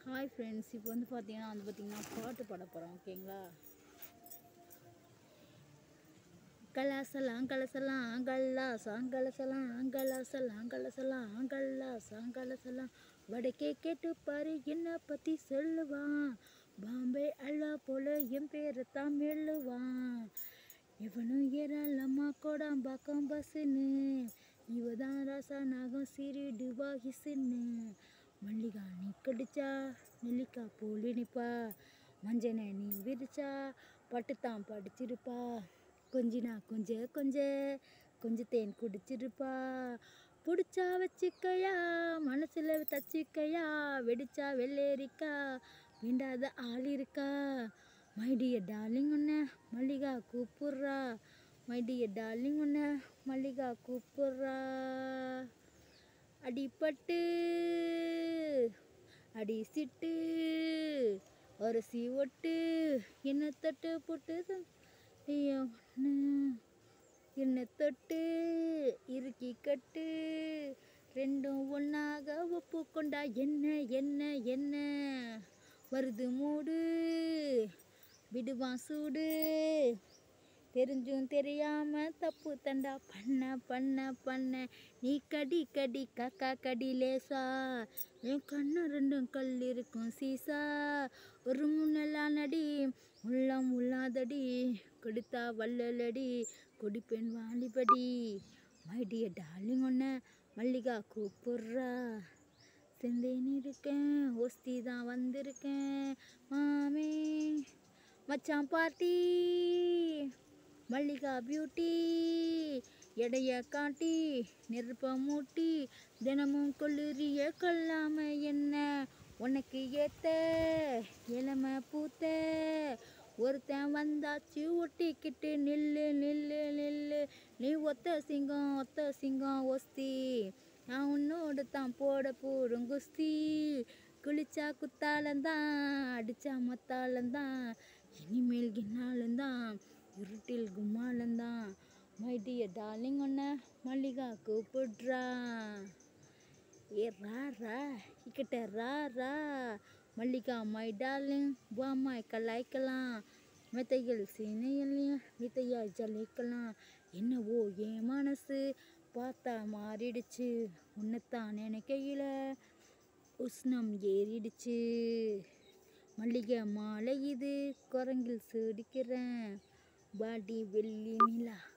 hi friends இப்போ வந்து பார்த்தீங்கன்னா வந்து பார்த்தீங்கன்னா பாட்டு பாட போகிறோம் ஓகேங்களா கலாசலாம் கலசலாம் கல்லா சாங்கலசலாம் கலாசலாம் கலசலாம் கல்லா சாங்கலசலாம் வடக்கே கேட்டு பாரு என்னை பற்றி சொல்லுவான் பாம்பே அல்லா போல என் பேரை தான் மெல்லுவான் இவனும் ஏராளமா கோடாம்பாக்கம் பஸ்ஸுன்னு இவ தான் ராசா நாகம் சிறிடுவா ஹிசுன்னு மல்லிகா நீ கடிச்சா நெல்லிக்காய் போலி நிப்பா மஞ்சனை நீ விரிச்சா பட்டுத்தான் படிச்சிருப்பா கொஞ்சினா கொஞ்ச கொஞ்ச கொஞ்ச தேன் குடிச்சிருப்பா பிடிச்சா வச்சுக்கையா மனசில் தச்சுக்கையா வெடிச்சா வெள்ளேரிக்கா வேண்டாத ஆள் இருக்கா மைடிய டார்லிங் உன்னை மல்லிகா கூப்பிட்றா மைடிய டார்லிங் உன்னை மல்லிகா கூப்பிட்றா அடிப்பட்டு அடி சிட்டு அரிசி ஒட்டு என்ன தொட்டு போட்டு என்ன தொட்டு இறுக்கி கட்டு ரெண்டும் ஒன்றாக ஒப்பு கொண்டா என்ன என்ன என்ன வருது மூடு விடுவான் சூடு தெரிஞ்சும் தெரியாம தப்பு தண்டா பண்ண பண்ண பண்ண நீ கடி கடி காக்கா கடி லேசா என் கண்ணு ரெண்டும் கல் இருக்கும் சீசா ஒரு முன்னெல்லாம் நடி உள்ளம் உள்ளாதடி கொடுத்தா வள்ளலடி கொடிப்பெண் வாலிபடி மைடிய டார்லிங் ஒன்ன மல்லிகா கூப்பிட்றா செந்தேன் இருக்கேன் ஒஸ்தி தான் வந்திருக்கேன் மாமே மச்சான் பார்ட்டி மல்லிகா பியூட்டி எடைய காட்டி நெருப்ப மூட்டி தினமும் கொள்ளுறிய கொல்லாம என்ன உனக்கு ஏத்த இளம பூத்த ஒருத்தன் வந்தாச்சு ஒட்டிக்கிட்டு நில்லு நில்லு நில்லு நீ ஒத்த சிங்கம் ஒத்த சிங்கம் ஒஸ்தி நான் உன்னோடு தான் போட போடும் குஸ்தி குளிச்சா குத்தாலந்தான் அடிச்சா மத்தாலந்தான் இனிமேல் கின்னாலந்தான் இருட்டில் கும்மாலந்தான் மைடிய டார்லிங் ஒன்ன மல்லிகா கூப்பிடுறா ஏ ரா ரா இக்கிட்ட ரா ரா மல்லிகா மை டார்லிங் பாமாய் கலாய்க்கலாம் மெத்தைகள் சீனையிலையும் வித்தையா ஜலிக்கலாம் என்னவோ என் மனசு பார்த்தா மாறிடுச்சு உன்னைத்தான் நினைக்கையில உஷ்ணம் ஏறிடுச்சு மல்லிகை மாலை இது குரங்கில் சுடிக்கிறேன் பாடி வெள்ளி நிலா